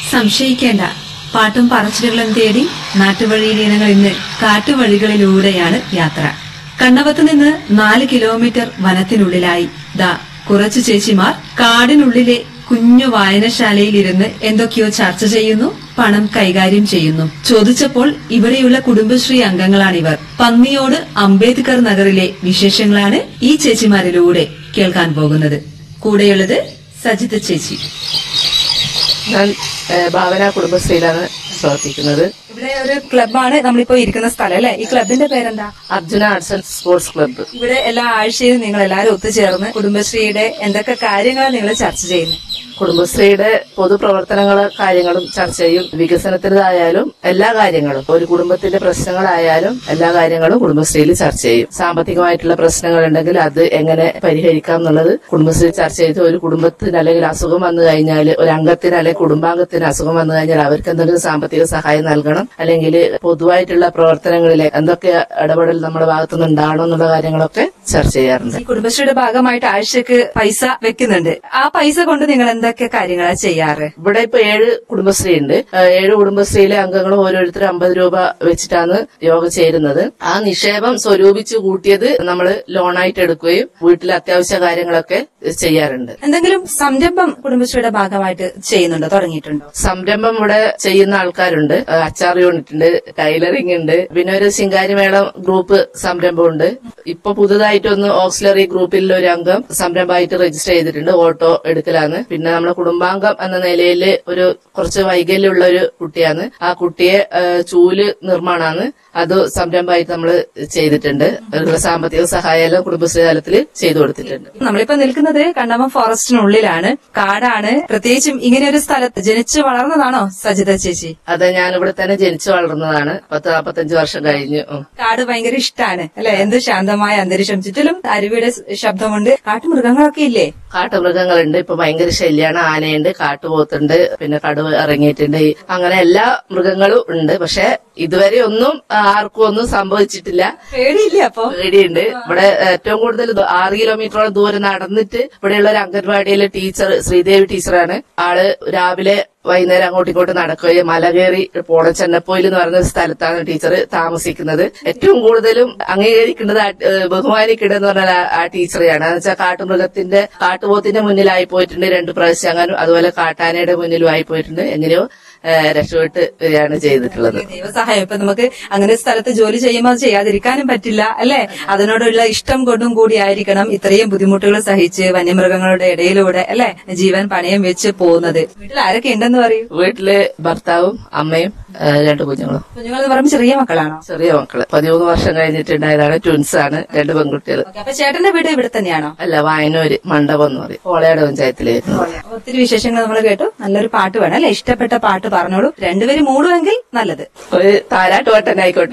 സംശയിക്കേണ്ട പാട്ടും പറച്ചിലുകളും തേടി നാട്ടുവഴിയിലെ ഇനങ്ങൾ ഇന്ന് കാട്ടുവഴികളിലൂടെയാണ് യാത്ര കണ്ണവത്ത് നിന്ന് നാല് കിലോമീറ്റർ വനത്തിനുള്ളിലായി ദാ കുറച്ചു ചേച്ചിമാർ കാടിനുള്ളിലെ കുഞ്ഞു വായനശാലയിലിരുന്ന് എന്തൊക്കെയോ ചർച്ച ചെയ്യുന്നു പണം കൈകാര്യം ചെയ്യുന്നു ചോദിച്ചപ്പോൾ ഇവിടെയുള്ള കുടുംബശ്രീ അംഗങ്ങളാണിവർ പന്നിയോട് അംബേദ്കർ നഗറിലെ വിശേഷങ്ങളാണ് ഈ ചേച്ചിമാരിലൂടെ കേൾക്കാൻ പോകുന്നത് കൂടെയുള്ളത് സജിത ചേച്ചി ഞാൻ ഏഹ്, ഭാവന കുടുംബശ്രീയിലാണ് പ്രവർത്തിക്കുന്നത് ഇവിടെ ഒരു ക്ലബാണ് നമ്മളിപ്പോ ഇരിക്കുന്ന സ്ഥലം അല്ലെ ഈ ക്ലബിന്റെ പേരെന്താ Arjuna arts and sports club ഇവിടെ എല്ലാ ആഴ്ചയും നിങ്ങൾ എല്ലാവരും ഒത്തുചേർന്ന് കുടുംബശ്രീയുടെ എന്തൊക്കെ കാര്യങ്ങളാണ് നിങ്ങൾ ചർച്ച ചെയ്യുന്നത് കുടുംബശ്രീയുടെ പൊതുപ്രവർത്തനങ്ങളെ കാര്യങ്ങളും ചർച്ച ചെയ്യും വികസനത്തിൻ്റെതായാലും എല്ലാ കാര്യങ്ങളും ഒരു കുടുംബത്തിന്റെ പ്രശ്നങ്ങളായാലും എല്ലാ കാര്യങ്ങളും കുടുംബശ്രീയിൽ ചർച്ച ചെയ്യും സാമ്പത്തികമായിട്ടുള്ള പ്രശ്നങ്ങൾ ഉണ്ടെങ്കിൽ അത് എങ്ങനെ പരിഹരിക്കാം എന്നുള്ളത് കുടുംബശ്രീ ചർച്ച ചെയ്ത് ഒരു കുടുംബത്തിന് അല്ലെങ്കിൽ അസുഖം വന്നു കഴിഞ്ഞാൽ ഒരു അംഗത്തിന് അല്ലെങ്കിൽ കുടുംബാംഗത്തിന് അസുഖം വന്നു കഴിഞ്ഞാൽ അവർക്ക് എന്തെങ്കിലും സാമ്പത്തിക സഹായം നൽകണം അല്ലെങ്കിൽ പൊതുവായിട്ടുള്ള പ്രവർത്തനങ്ങളിൽ എന്തൊക്കെ ഇടപെടൽ നമ്മുടെ ഭാഗത്തുനിന്ന് ഉണ്ടാകണം എന്നുള്ള കാര്യങ്ങളൊക്കെ ചർച്ച ചെയ്യാറുണ്ട് ഈ കുടുംബശ്രീയുടെ ഭാഗമായിട്ട് ആഴ്ചക്ക് പൈസ വെക്കുന്നുണ്ട് ആ പൈസ കൊണ്ട് നിങ്ങൾ എന്തൊക്കെ കാര്യങ്ങളാണ് ചെയ്യാറ് ഇവിടെ ഇപ്പൊ ഏഴ് കുടുംബശ്രീ ഉണ്ട് ആ, ഏഴ് കുടുംബശ്രീയിലെ അംഗങ്ങളും ഓരോരുത്തരും അമ്പത് രൂപ വെച്ചിട്ടാണ് യോഗ ചേരുന്നത് ആ നിക്ഷേപം സ്വരൂപിച്ചു കൂട്ടിയത് നമ്മൾ ലോണായിട്ട് എടുക്കുകയും വീട്ടിലെ അത്യാവശ്യ കാര്യങ്ങളൊക്കെ ചെയ്യാറുണ്ട് എന്തെങ്കിലും സംരംഭം കുടുംബശ്രീയുടെ ഭാഗമായിട്ട് ചെയ്യുന്നുണ്ടോ തുടങ്ങിയിട്ടുണ്ടോ സംരംഭം ഇവിടെ ചെയ്യുന്ന ആൾക്കാരുണ്ട് ആ, അച്ചാർ യൂണിറ്റ് ഉണ്ട് ടൈലറിംഗ് ഉണ്ട് പിന്നെ ഒരു ശിങ്കാരിമേളം ഗ്രൂപ്പ് സംരംഭമുണ്ട് ഇപ്പൊ പുതുതായിട്ടൊന്ന് ഓക്സിലറി ഗ്രൂപ്പിൽ ഒരു അംഗം സംരംഭമായിട്ട് രജിസ്റ്റർ ചെയ്തിട്ടുണ്ട് ഓട്ടോ എടുക്കലാണ് പിന്നെ നമ്മുടെ കുടുംബാംഗം എന്ന നിലയിൽ ഒരു കുറച്ച് വൈകല്യമുള്ള ഒരു കുട്ടിയാണ് ആ കുട്ടിയെ ആ, ചൂല് നിർമ്മാണമാണ് അത് സംരംഭമായിട്ട് നമ്മൾ ചെയ്തിട്ടുണ്ട് അതിനുള്ള സാമ്പത്തിക സഹായം കുടുംബശ്രീ തലത്തിൽ ചെയ്തു കൊടുത്തിട്ടുണ്ട് നമ്മളിപ്പോ നിൽക്കുന്നത് കണ്ണമം ഫോറസ്റ്റിനുള്ളിലാണ് കാടാണ് പ്രത്യേകിച്ചും ഇങ്ങനെ ഒരു സ്ഥലത്ത് ജനിച്ചു വളർന്നതാണോ സജിത ചേച്ചി അത് ഞാൻ ഇവിടെ തന്നെ ജനിച്ചു വളർന്നതാണ് പത്ത് നാൽപ്പത്തഞ്ച് വർഷം കഴിഞ്ഞു ഉം. കാട് ഭയങ്കര ഇഷ്ടാണ് അല്ലെ എന്ത് ശാന്തമായ അന്തരീക്ഷം ചുറ്റിലും അരുവിയുടെ ശബ്ദമുണ്ട് കാട്ടുമൃഗങ്ങളൊക്കെ ഇല്ലേ കാട്ടുമൃഗങ്ങളുണ്ട് ഇപ്പൊ ഭയങ്കര ശല്യാണ് ആനയുണ്ട് കാട്ടുപോത്തുണ്ട് പിന്നെ കടുവ ഇറങ്ങിയിട്ടുണ്ട് ഈ- അങ്ങനെ എല്ലാ മൃഗങ്ങളും ഉണ്ട് പക്ഷെ ഇതുവരെ ഒന്നും ആർക്കും ഒന്നും സംഭവിച്ചിട്ടില്ല പേടിയില്ലേ അപ്പൊ പേടിയുണ്ട് ഇവിടെ ഏറ്റവും കൂടുതൽ ദൂ- ആറ് കിലോമീറ്ററോളം ദൂരം നടന്നിട്ട് ഇവിടെയുള്ള ഒരു അംഗൻവാടിയിലെ ടീച്ചർ ശ്രീദേവി ടീച്ചറാണ് ആള് രാവിലെ വൈകുന്നേരം അങ്ങോട്ടും ഇങ്ങോട്ടും നടക്കുകയും മല കയറി പോണ ചെന്നപ്പോയിൽ എന്ന് പറയുന്ന ഒരു സ്ഥലത്താണ് ടീച്ചർ താമസിക്കുന്നത് ഏറ്റവും കൂടുതലും അംഗീകരിക്കേണ്ടത് ആ- ഏഹ് ബഹുമാനിക്കേണ്ടതെന്ന് പറഞ്ഞാൽ ആ- ആ ടീച്ചറെയാണ് എന്ന് വെച്ചാൽ കാട്ടുമൃഗത്തിന്റെ കാട്ടുപോത്തിന്റെ മുന്നിലായി പോയിട്ടുണ്ട് രണ്ട് പ്രാവശ്യം അങ്ങനെ അതുപോലെ കാട്ടാനയുടെ മുന്നിലും ആയി പോയിട്ടുണ്ട് എങ്ങനെയോ ഏഹ് രക്ഷപ്പെട്ട് വരികയാണ് ചെയ്തിട്ടുള്ളത് ദൈവസഹായം ഇപ്പൊ നമുക്ക് അങ്ങനെ ഒരു സ്ഥലത്ത് ജോലി ചെയ്യുമ്പോൾ അത് ചെയ്യാതിരിക്കാനും പറ്റില്ല അല്ലെ അതിനോടുള്ള ഇഷ്ടം കൊണ്ടും കൂടി ആയിരിക്കണം ഇത്രയും ബുദ്ധിമുട്ടുകൾ സഹിച്ച് വന്യമൃഗങ്ങളുടെ ഇടയിലൂടെ അല്ലെ ജീവൻ പണയം വെച്ച് പോകുന്നത് വീട്ടിൽ ആരൊക്കെ ഉണ്ടെന്ന് പറയൂ വീട്ടില് ഭർത്താവും അമ്മയും ഏഹ് രണ്ട് കുഞ്ഞുങ്ങളും കുഞ്ഞുങ്ങൾ എന്ന് പറയുമ്പോൾ ചെറിയ മക്കളാണോ ചെറിയ മക്കള് പതിമൂന്ന് വർഷം കഴിഞ്ഞിട്ടുണ്ടായതാണ് ട്വിൻസ് ആണ് രണ്ട് പെൺകുട്ടികൾ ഓക്കേ, അപ്പൊ ചേട്ടന്റെ വീട് ഇവിടെ തന്നെയാണോ അല്ല വായനൂര് മണ്ഡപം എന്ന് പറയും കോളയാട് പഞ്ചായത്തിലായിരുന്നു അപ്പൊ ഒത്തിരി വിശേഷങ്ങൾ നമ്മൾ കേട്ടു നല്ലൊരു പാട്ട് വേണം അല്ലെ ഇഷ്ടപ്പെട്ട പാട്ട് പറഞ്ഞോളൂ രണ്ടുപേരും മൂടുമെങ്കിൽ നല്ലത് ഒരു താരാട്ട് പാട്ടനായിക്കോട്ടെ